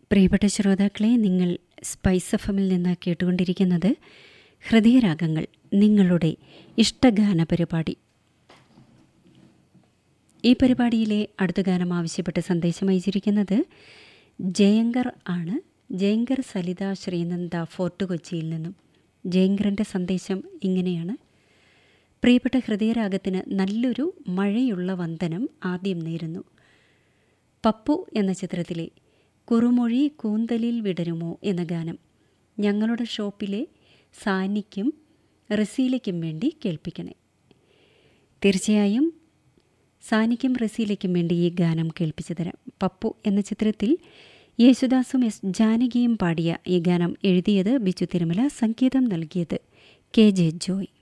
പ്രിയപ്പെട്ട ശ്രോതാക്കളെ നിങ്ങൾ സ്പൈസ് എഫമിൽ നിന്ന് കേട്ടുകൊണ്ടിരിക്കുന്നത് ഹൃദയരാഗങ്ങൾ നിങ്ങളുടെ ഇഷ്ടഗാന പരിപാടി ഈ പരിപാടിയിലെ അടുത്ത ഗാനം ആവശ്യപ്പെട്ട് സന്ദേശം അയച്ചിരിക്കുന്നത് ജയങ്കർ ആണ് ജയങ്കർ സലിത ശ്രീനന്ദ ഫോർട്ട് കൊച്ചിയിൽ നിന്നും ജയങ്കറിൻ്റെ സന്ദേശം ഇങ്ങനെയാണ് പ്രിയപ്പെട്ട ഹൃദയരാഗത്തിന് നല്ലൊരു മഴയുള്ള വന്ദനം ആദ്യം നേരുന്നു പപ്പു എന്ന ചിത്രത്തിലെ കുറുമൊഴി കൂന്തലിൽ വിടരുമോ എന്ന ഗാനം ഞങ്ങളുടെ ഷോപ്പിലെ സാനിക്കും റസീലയ്ക്കും വേണ്ടി കേൾപ്പിക്കണേ തീർച്ചയായും സാനിക്കും റസീലയ്ക്കും വേണ്ടി ഈ ഗാനം കേൾപ്പിച്ചു തരാം പപ്പു എന്ന ചിത്രത്തിൽ യേശുദാസും എസ് ജാനകിയും പാടിയ ഈ ഗാനം എഴുതിയത് ബിജു തിരുമല സംഗീതം നൽകിയത് കെ ജെ ജോയ്